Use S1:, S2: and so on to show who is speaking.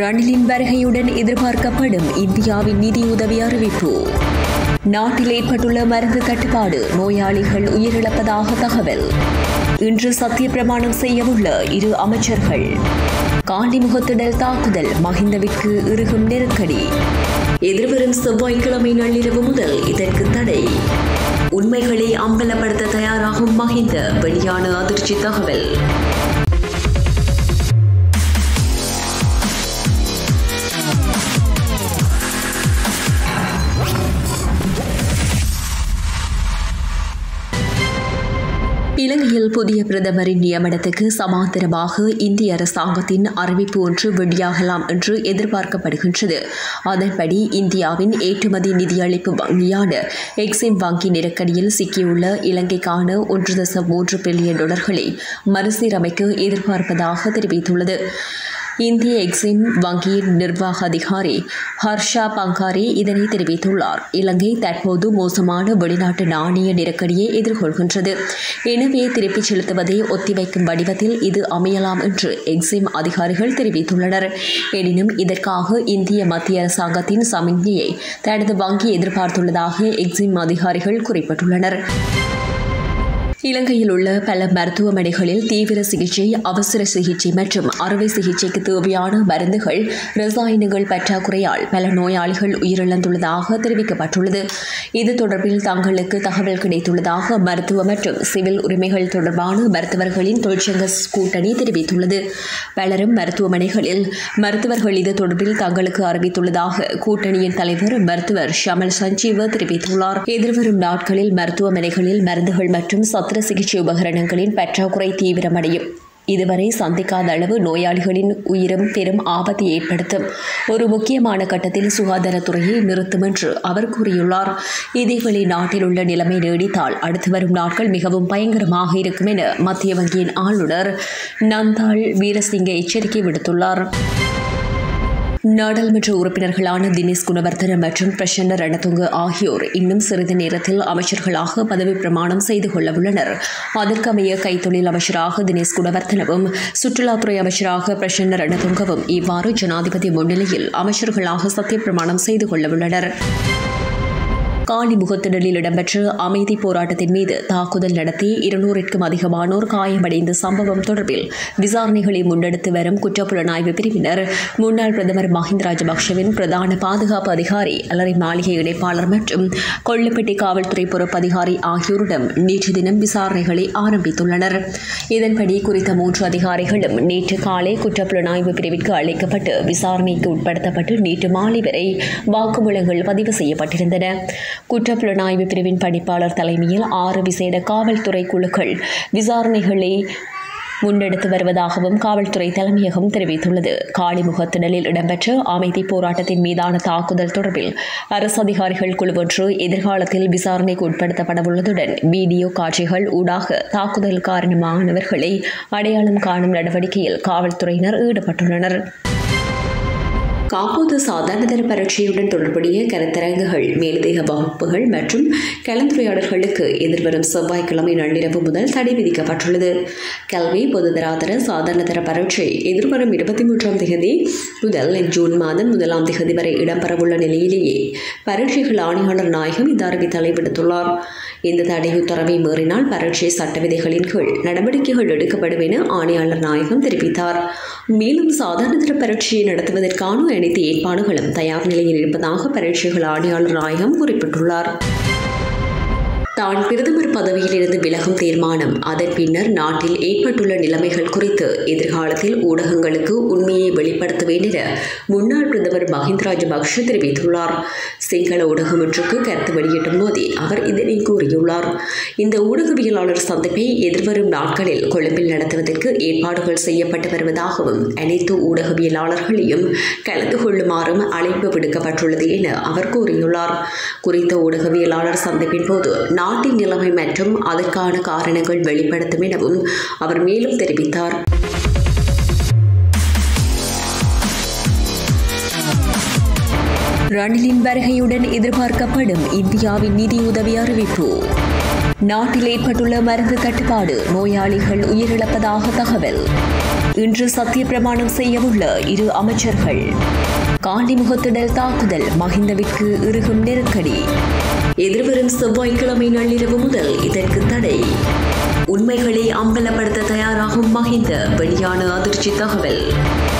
S1: ரணிலின் வருகையுடன் எதிர்பார்க்கப்படும் இந்தியாவின் நிதியுதவி அறிவிப்பு நாட்டில் ஏற்பட்டுள்ள மருந்து தட்டுப்பாடு நோயாளிகள் உயிரிழப்பதாக தகவல் இன்று சத்திய பிரமாணம் செய்யவுள்ள இரு அமைச்சர்கள் காண்டிமுகத்திடல் தாக்குதல் மஹிந்தவிற்கு இறுகும் நெருக்கடி எதிர்வரும் செவ்வாய்க்கிழமை நள்ளிரவு முதல் இதற்கு தடை உண்மைகளை அம்பலப்படுத்த தயாராகும் மஹிந்த வெளியான அதிர்ச்சி தகவல் இலங்கையில் புதிய பிரதமரின் நியமனத்துக்கு சமாந்தரமாக இந்திய அரசாங்கத்தின் அறிவிப்பு ஒன்று வெளியாகலாம் என்று எதிர்பார்க்கப்படுகின்றது அதன்படி இந்தியாவின் ஏற்றுமதி நிதியளிப்பு வங்கியான எக்ஸிம் வங்கி நெருக்கடியில் சிக்கியுள்ள இலங்கைக்கான ஒன்று தசம் மூன்று பில்லியன் டாலர்களை மறுசீரமைக்க எதிர்பார்ப்பதாக தெரிவித்துள்ளது இந்திய எக்ஸிம் வங்கியின் நிர்வாக அதிகாரி ஹர்ஷா பங்காரி இதனை தெரிவித்துள்ளார் இலங்கை தற்போது மோசமான வெளிநாட்டு நாணய நெருக்கடியை எதிர்கொள்கின்றது எனவே திருப்பிச் செலுத்துவதை ஒத்திவைக்கும் வடிவத்தில் இது அமையலாம் என்று எக்ஸிம் அதிகாரிகள் தெரிவித்துள்ளனர் எனினும் இதற்காக இந்திய மத்திய அரசாங்கத்தின் சமிக்ஞையை தனது வங்கி எதிர்பார்த்துள்ளதாக எக்ஸிம் அதிகாரிகள் குறிப்பிட்டுள்ளனர் இலங்கையில் உள்ள பல மருத்துவமனைகளில் தீவிர சிகிச்சை அவசர சிகிச்சை மற்றும் அறுவை சிகிச்சைக்கு தேவையான மருந்துகள் ரசாயனங்கள் பற்றாக்குறையால் பல நோயாளிகள் உயிரிழந்துள்ளதாக தெரிவிக்கப்பட்டுள்ளது இது தொடர்பில் தங்களுக்கு தகவல் கிடைத்துள்ளதாக மருத்துவ மற்றும் சிவில் உரிமைகள் தொடர்பான மருத்துவர்களின் தொழிற்சங்க கூட்டணி தெரிவித்துள்ளது பலரும் மருத்துவமனைகளில் மருத்துவர்கள் இது தொடர்பில் தங்களுக்கு அறிவித்துள்ளதாக கூட்டணியின் தலைவர் மருத்துவர் ஷமல் சஞ்சீவ தெரிவித்துள்ளார் எதிர்வரும் நாட்களில் மருத்துவமனைகளில் மருந்துகள் மற்றும் சத்திர சிகிச்சை உபகரணங்களின் பற்றாக்குறை தீவிரமடையும் இதுவரை சந்திக்காத அளவு நோயாளிகளின் உயிரும் பெரும் ஆபத்தை ஏற்படுத்தும் ஒரு முக்கியமான கட்டத்தில் சுகாதாரத்துறையை நிறுத்தும் என்று அவர் கூறியுள்ளார் இதேவேளை நாட்டில் உள்ள நிலைமை நீடித்தால் அடுத்து வரும் நாட்கள் மிகவும் பயங்கரமாக இருக்கும் என மத்திய வங்கியின் ஆளுநர் நந்தாள் வீரசிங்க எச்சரிக்கை விடுத்துள்ளார் நாடாளுமன்ற உறுப்பினர்களான தினேஷ் குணவர்தன மற்றும் பிரசன்ன ரணதுங்க ஆகியோர் இன்னும் சிறிது நேரத்தில் அமைச்சர்களாக பதவி பிரமாணம் செய்து கொள்ள உள்ளனர் அதற்கமைய கைத்தொழில் அமைச்சராக தினேஷ் குணவர்தனவும் சுற்றுலாத்துறை அமைச்சராக பிரசன்ன ரணதுங்கவும் இவ்வாறு ஜனாதிபதி முன்னிலையில் அமைச்சர்களாக சத்திய பிரமாணம் செய்து கொள்ள உள்ளனர் காலி முகத்திடலில் இடம்பெற்ற அமைதி போராட்டத்தின் மீது தாக்குதல் நடத்தி இருநூறிற்கும் அதிகமானோர் காயமடைந்த சம்பவம் தொடர்பில் விசாரணைகளை முன்னெடுத்து வரும் குற்றப்புலனாய்வு பிரிவினர் முன்னாள் பிரதமர் மஹிந்த ராஜபக்ஷவின் பிரதான பாதுகாப்பு அதிகாரி அலரி மாளிகை இணைப்பாளர் மற்றும் கொள்ளுப்பட்டி காவல்துறை பொறுப்பு அதிகாரி ஆகியோரிடம் நேற்று தினம் விசாரணைகளை ஆரம்பித்துள்ளனர் இதன்படி குறித்த மூன்று அதிகாரிகளும் நேற்று காலை குற்றப்புலனாய்வு பிரிவிற்கு அழைக்கப்பட்டு விசாரணைக்கு உட்படுத்தப்பட்டு நேற்று மாலை வரை வாக்குமூலங்கள் பதிவு செய்யப்பட்டிருந்தன குற்றப்புலனாய்வு பிரிவின் பணிப்பாளர் தலைமையில் ஆறு விசேட காவல்துறை குழுக்கள் விசாரணைகளை முன்னெடுத்து வருவதாகவும் காவல்துறை தலைமையகம் தெரிவித்துள்ளது காளிமுகத்திடலில் இடம்பெற்ற அமைதி போராட்டத்தின் மீதான தாக்குதல் தொடர்பில் அரசு அதிகாரிகள் குழு ஒன்று எதிர்காலத்தில் விசாரணைக்கு உட்படுத்தப்படவுள்ளதுடன் வீடியோ காட்சிகள் ஊடாக தாக்குதல் காரணமானவர்களை அடையாளம் காணும் நடவடிக்கையில் காவல்துறையினர் ஈடுபட்டுள்ளனர் காப்போது சாதாரணதர பரீட்சையுடன் தொடர்புடைய கருத்தரங்குகள் மேலதிக வகுப்புகள் மற்றும் கலந்துரையாடல்களுக்கு எதிர்வரும் செவ்வாய்க்கிழமை நள்ளிரவு முதல் தடை விதிக்கப்பட்டுள்ளது கல்வி பொதுதராதர சாதாரணதர பரீட்சை எதிர்வரும் இருபத்தி மூன்றாம் தேதி முதல் ஜூன் மாதம் முதலாம் தேதி வரை இடம்பெறவுள்ள நிலையிலேயே பரீட்சைகள் ஆணையாளர் நாயகம் இந்த அறிவித்தலை விடுத்துள்ளார் இந்த தடை உத்தரவை மீறினால் பரீட்சை சட்ட விதிகளின் கீழ் நடவடிக்கைகள் எடுக்கப்படும் என ஆணையாளர் நாயகம் தெரிவித்தார் மேலும் சாதாரணதர பரீட்சையை நடத்துவதற்கான அனைத்து ஏற்பாடுகளும் தயார் நிலையில் இருப்பதாக பரீட்சைகள் ஆணையாளர் நாயகம் குறிப்பிட்டுள்ளார் தான் பிரதமர் பதவியிலிருந்து விலகும் தீர்மானம் அதன் பின்னர் நாட்டில் ஏற்பட்டுள்ள நிலைமைகள் குறித்து எதிர்காலத்தில் ஊடகங்களுக்கு உண்மையை வெளிப்படுத்துவேன் என முன்னாள் பிரதமர் மஹிந்த ராஜபக்ஷ தெரிவித்துள்ளார் சிங்கள ஊடகம் ஒன்றுக்கு கருத்து வெளியிடும் போதே அவர் இதனை கூறியுள்ளார் இந்த ஊடகவியலாளர் சந்திப்பை எதிர்வரும் நாட்களில் கொழும்பில் நடத்துவதற்கு ஏற்பாடுகள் செய்யப்பட்டு வருவதாகவும் அனைத்து ஊடகவியலாளர்களையும் கலந்து கொள்ளுமாறும் அழைப்பு விடுக்கப்பட்டுள்ளது என அவர் கூறியுள்ளார் குறித்த ஊடகவியலாளர் சந்திப்பின் போது நாட்டின் நிலைமை மற்றும் அதற்கான காரணங்கள் வெளிப்படுத்தும் எனவும் அவர் மேலும் தெரிவித்தார் ரணிலின் வருகையுடன் எதிர்பார்க்கப்படும் இந்தியாவின் நிதியுதவி அறிவிப்பு நாட்டில் ஏற்பட்டுள்ள மருந்து தட்டுப்பாடு நோயாளிகள் உயிரிழப்பதாக தகவல் இன்று சத்திய பிரமாணம் செய்யவுள்ள இரு அமைச்சர்கள் காண்டிமுகத்திடல் தாக்குதல் மஹிந்தவிற்கு இறுகும் நெருக்கடி எதிர்வரும் செவ்வாய்க்கிழமை நள்ளிரவு முதல் இதற்கு தடை உண்மைகளை அம்பலப்படுத்த தயாராகும் மஹிந்த வெளியான அதிர்ச்சி தகவல்